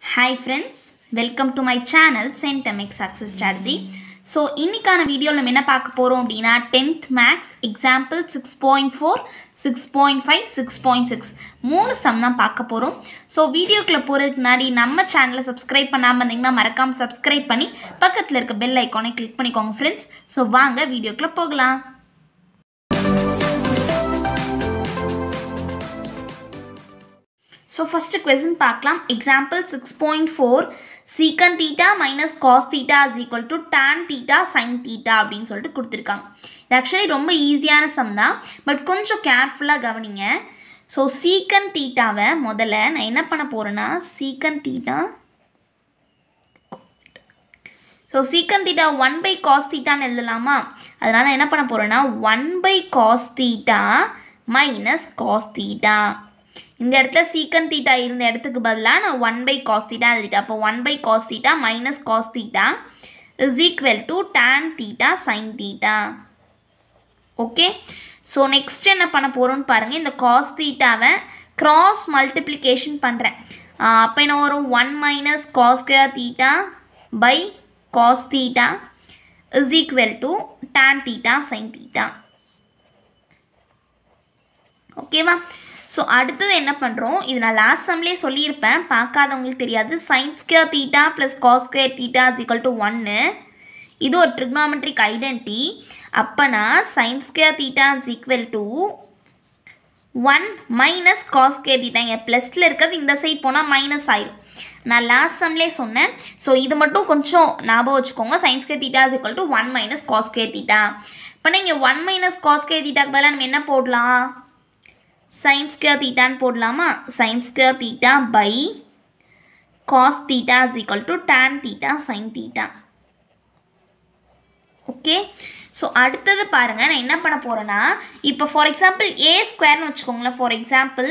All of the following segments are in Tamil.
hi friends welcome to my channel சென்டமெக் சக்ஸஸ் ஸ்ட்ராட்டஜி ஸோ இன்றைக்கான வீடியோவில் நம்ம என்ன பார்க்க போகிறோம் அப்படின்னா tenth maths example six point four six point five six point six மூணு சம் தான் பார்க்க போகிறோம் ஸோ வீடியோக்குள்ளே போகிறதுக்கு முன்னாடி நம்ம சேனலை சப்ஸ்கிரைப் பண்ணாமல் இருந்தீங்கன்னா மறக்காமல் சப்ஸ்கிரைப் பண்ணி பக்கத்தில் இருக்க பெல் ஐக்கானை கிளிக் பண்ணிக்கோங்க ஃப்ரெண்ட்ஸ் ஸோ வாங்க வீடியோக்குள்ளே போகலாம் ஸோ ஃபஸ்ட்டு கொஸ்டின் பார்க்கலாம் example six point four secant theta minus cos theta is equal to tan theta sine theta அப்படின்னு சொல்லிட்டு கொடுத்துருக்காங்க இது ஆக்சுவலி ரொம்ப ஈஸியான சம் தான் பட் கொஞ்சம் கேர்ஃபுல்லாக கவனிங்க ஸோ சீக்கன் தீட்டாவை முதல்ல நான் என்ன பண்ண போகிறேன்னா secant theta so secant theta one by cos தீட்டான்னு எழுதலாமா அதனால் நான் என்ன பண்ண போகிறேன்னா one by cos theta minus cos theta இந்த இடத்துல சீக்கன் தீட்டா இருந்த இடத்துக்கு பதிலாக நான் ஒன் பை காஸ் தீட்டா எழுதிட்டேன் அப்போ one by cos theta minus cos theta is equal to tan theta sine theta okay so next என்ன பண்ண போகிறோம்னு பாருங்கள் இந்த காஸ் தீட்டாவை க்ராஸ் மல்டிப்ளிகேஷன் பண்ணுறேன் அப்போ என்ன வரும் one minus cos square theta by cos theta is equal to tan theta sine theta ஓகேவா ஸோ அடுத்தது என்ன பண்ணுறோம் இது நான் லாஸ்ட் சம்லேயே சொல்லியிருப்பேன் பார்க்காதவங்களுக்கு தெரியாது sine square theta plus cos square theta is equal to ஒன்று இது ஒரு ட்ரிக்னாமெட்ரிக் ஐடென்டி அப்போனா sine square theta is equal to one minus cos square theta இங்கே ப்ளஸில் இருக்கிறது இந்த சைட் போனால் மைனஸ் ஆயிரும் நான் லாஸ்ட் சம்லேயே சொன்னேன் ஸோ இது மட்டும் கொஞ்சம் ஞாபகம் வச்சுக்கோங்க sine square theta is equal to one minus cos square theta இப்போ நீங்கள் ஒன் மைனஸ் காஸ் ஸ்கொயர் தீட்டாக்கு பதிலாக நம்ம என்ன போடலாம் சைன் ஸ்கொயர் தீட்டான்னு போடலாமா sine square theta by cos theta is equal to tan theta sine theta okay so அடுத்தது பாருங்கள் நான் என்ன பண்ண போகிறேன்னா இப்போ ஃபார் எக்ஸாம்பிள் ஏ ஸ்கொயர்னு வச்சுக்கோங்களேன் ஃபார் எக்ஸாம்பிள்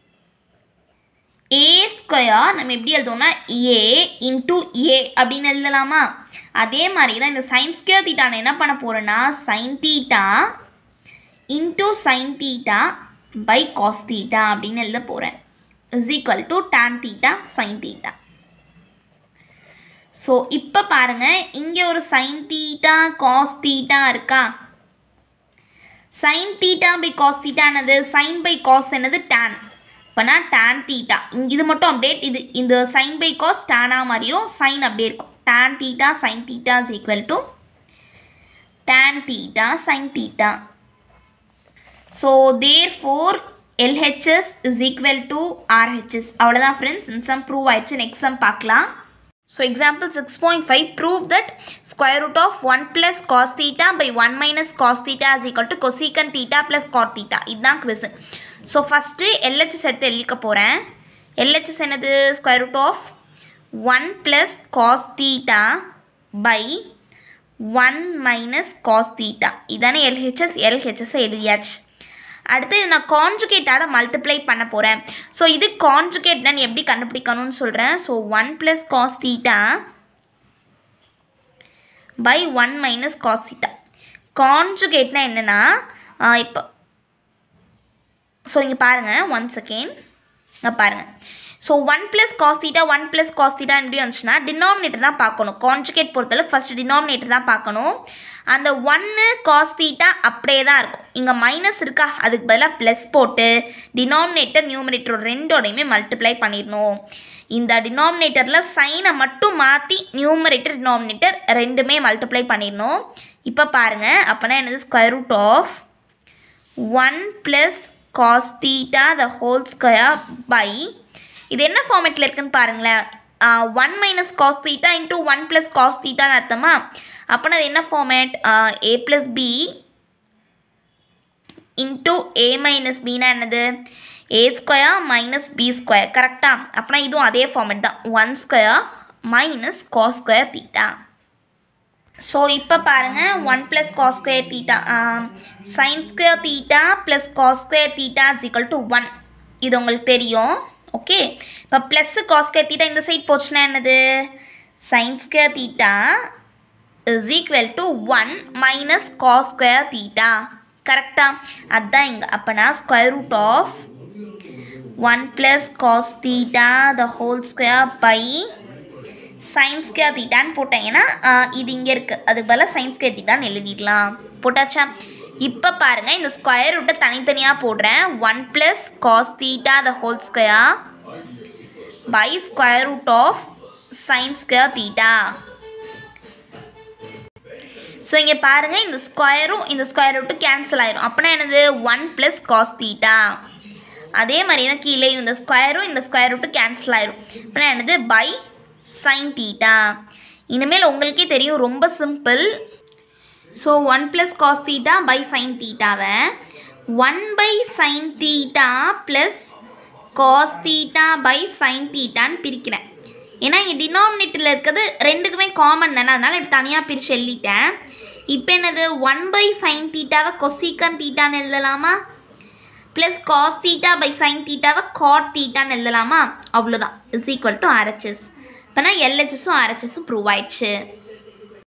ஏ ஸ்கொயர் நம்ம எப்படி எழுதோம்னா ஏ இன்டூ ஏ அப்படின்னு எழுதலாமா அதே மாதிரி தான் இந்த சைன் ஸ்கொயர் தீட்டா நான் என்ன பண்ண போகிறேன்னா sine theta into sine theta by cos theta அப்படின்னு எழுத போகிறேன் is equal to tan theta sine theta so இப்போ பாருங்கள் இங்கே ஒரு சைன் தீட்டா காஸ் தீட்டா இருக்கா sine theta by cos theta என்னது சைன் பை காஸ் என்னது டேன் இப்போனா டேன் தீட்டா இங்கே இது மட்டும் அப்டேட் இது இந்த சைன் பை காஸ் டேனாக மாறிடும் சைன் அப்படியே இருக்கும் tan theta sine theta is equal to tan theta sine theta so therefore LHS is equal to RHS அவ்வளோதான் ஃப்ரெண்ட்ஸ் இந்த சம் ப்ரூவ் ஆயிடுச்சு நெக்ஸ்ட் சம் பார்க்கலாம் so example six point five prove that square root of one plus cos theta by one minus cos theta is equal to cosecant theta plus cot theta இதுதான் குவிஸ் ஸோ ஃபஸ்ட்டு எல்ஹெச்எஸ் எடுத்து எழுதிக்க போகிறேன் எல்ஹெச்எஸ் என்னது square root of one plus cos theta by one minus cos theta இதானே எல்ஹெச்எஸ் எல்ஹெச்எஸ் எழுதியாச்சு அடுத்து இது நான் கான்ஜுகேட்டால் மல்டிப்ளை பண்ண போகிறேன் ஸோ இது கான்ஜுகேட் நான் எப்படி கண்டுபிடிக்கணும்னு சொல்கிறேன் so one plus cos theta by one minus cos theta கான்ஜுகேட்னா என்னென்னா இப்போ ஸோ இங்கே பாருங்கள் ஒன் செகண்ட் இங்கே பாருங்கள் so one plus cos theta one plus cos theta எப்படி வந்துச்சுன்னா டினாமினேட்டர் தான் பார்க்கணும் கான்ஜுகேட் பொறுத்தளவுக்கு ஃபஸ்ட்டு டினாமினேட்டர் தான் பார்க்கணும் அந்த ஒன்று காஸ் தீட்டா அப்படியே தான் இருக்கும் இங்கே மைனஸ் இருக்கா அதுக்கு பதிலாக ப்ளஸ் போட்டு டினாமினேட்டர் நியூமினேட்டர் ரெண்டோடையுமே மல்டிப்ளை பண்ணிடணும் இந்த டினாமினேட்டரில் சைனை மட்டும் மாற்றி நியூமரேட்டர் டினாமினேட்டர் ரெண்டுமே மல்டிப்ளை பண்ணிடணும் இப்போ பாருங்கள் அப்போனா என்னது square root of one plus cos theta the whole square by இது என்ன ஃபார்மேட்டில் இருக்குன்னு பாருங்களேன் one minus cos theta into one plus cos தீட்டான்னு அர்த்தமா அப்போனா அது என்ன format A plus B into A minus பின்னா என்னது A square minus B square கரெக்டாக அப்போனா இதுவும் அதே ஃபார்மேட் தான் one square minus cos square theta so இப்போ பாருங்கள் one plus cos square theta sine square theta plus cos square theta is equal to one இது உங்களுக்கு தெரியும் ஓகே இப்போ ப்ளஸ்ஸு காஸ் ஸ்கொயர் தீட்டா இந்த சைட் போச்சுன்னா என்னது sine square theta is equal to one minus cos square theta கரெக்டாக அதுதான் இங்கே அப்போனா square root of one plus cos theta the whole square by sine square தீட்டான்னு போட்டேன் ஏன்னா ஆஹ், இது இங்கே இருக்குது அதுக்கு பதிலாக சைன் ஸ்கொயர் தீட்டான்னு எழுதிடலாம் போட்டாச்சா இப்போ பாருங்கள் இந்த ஸ்கொயர் ரூட்டை தனித்தனியாக போடுறேன் one plus cos theta the whole square by square root of sine square theta so இங்கே பாருங்கள் இந்த ஸ்கொயரும் இந்த ஸ்கொயர் ரூட்டு கேன்சல் ஆயிரும் அப்போனா என்னது ஒன் ப்ளஸ் காஸ் தீட்டா அதே மாதிரி தான் கீழே இந்த ஸ்கொயரும் இந்த ஸ்கொயர் ரூட்டு கேன்சல் ஆயிரும் அப்படின்னா என்னது பை சைன் தீட்டா இனிமேல் உங்களுக்கே தெரியும் ரொம்ப simple so one plus cos theta by sine தீட்டாவை one by sine theta plus cos theta by sine தீட்டான்னு பிரிக்கிறேன் ஏன்னா இங்கே டினாமினேட்டரில் இருக்கிறது ரெண்டுக்குமே காமன் தானே அதனால் இப்படி தனியாக பிரித்து எழுதிட்டேன் இப்போ என்னது ஒன் பை சைன் தீட்டாவை கொசிகன் தீட்டான்னு எழுதலாமா plus cos theta by sine தீட்டாவை காட் தீட்டான்னு எழுதலாமா அவ்வளோதான் இஸ் ஈக்குவல் டு ஆர்ஹெச்எஸ் இப்போனா எல்ஹெச்எஸும் ஆர்ஹெச்எஸும் ப்ரூவ் ஆயிடுச்சு